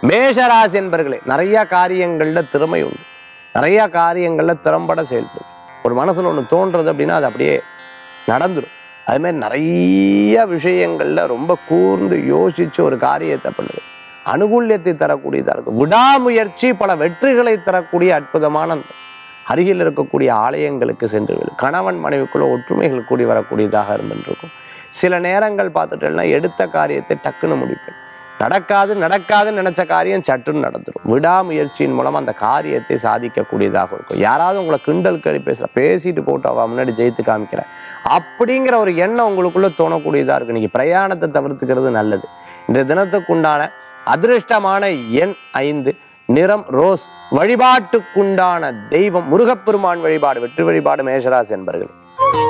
மேஷராசி என்பர்களே நிறைய காரியங்கள்ல திறமை உண்டு நிறைய காரியங்கள்ல திறம்பட செயல்படும் ஒரு மனசுல ஒன்று தோன்றது அப்படின்னா அது அப்படியே நடந்துடும் அது மாதிரி நிறைய விஷயங்கள்ல ரொம்ப கூர்ந்து யோசிச்சு ஒரு காரியத்தை பண்ணுது அனுகூல்யத்தை தரக்கூடியதா இருக்கும் விடாமுயற்சி பல வெற்றிகளை தரக்கூடிய அற்புதமான அருகில் இருக்கக்கூடிய ஆலயங்களுக்கு சென்று விடு. கணவன் மனைவிக்குள்ள ஒற்றுமைகள் கூடி வரக்கூடியதாக இருந்துருக்கும் சில நேரங்கள் பார்த்துட்டேன்னா எடுத்த காரியத்தை டக்குன்னு முடிப்பேன் நடக்காது நடக்காதுன்னு நினைச்ச காரியம் சட்டுன்னு நடந்துடும் விடாமுயற்சியின் மூலம் அந்த காரியத்தை சாதிக்கக்கூடியதாக இருக்கும் யாராவது உங்களை கிண்டல் கேள்வி பேசுற பேசிட்டு போட்டு அவ முன்னாடி ஜெயித்து காமிக்கிறேன் அப்படிங்கிற ஒரு எண்ணம் உங்களுக்குள்ள தோணக்கூடியதா இருக்கு இன்னைக்கு பிரயாணத்தை தவிர்த்துக்கிறது நல்லது இன்றைய தினத்துக்குண்டான அதிர்ஷ்டமான எண் ஐந்து நிறம் ரோஸ் வழிபாட்டுக்குண்டான தெய்வம் முருகப்பெருமான் வழிபாடு வெற்றி வழிபாடு மேஷராசி என்பர்கள்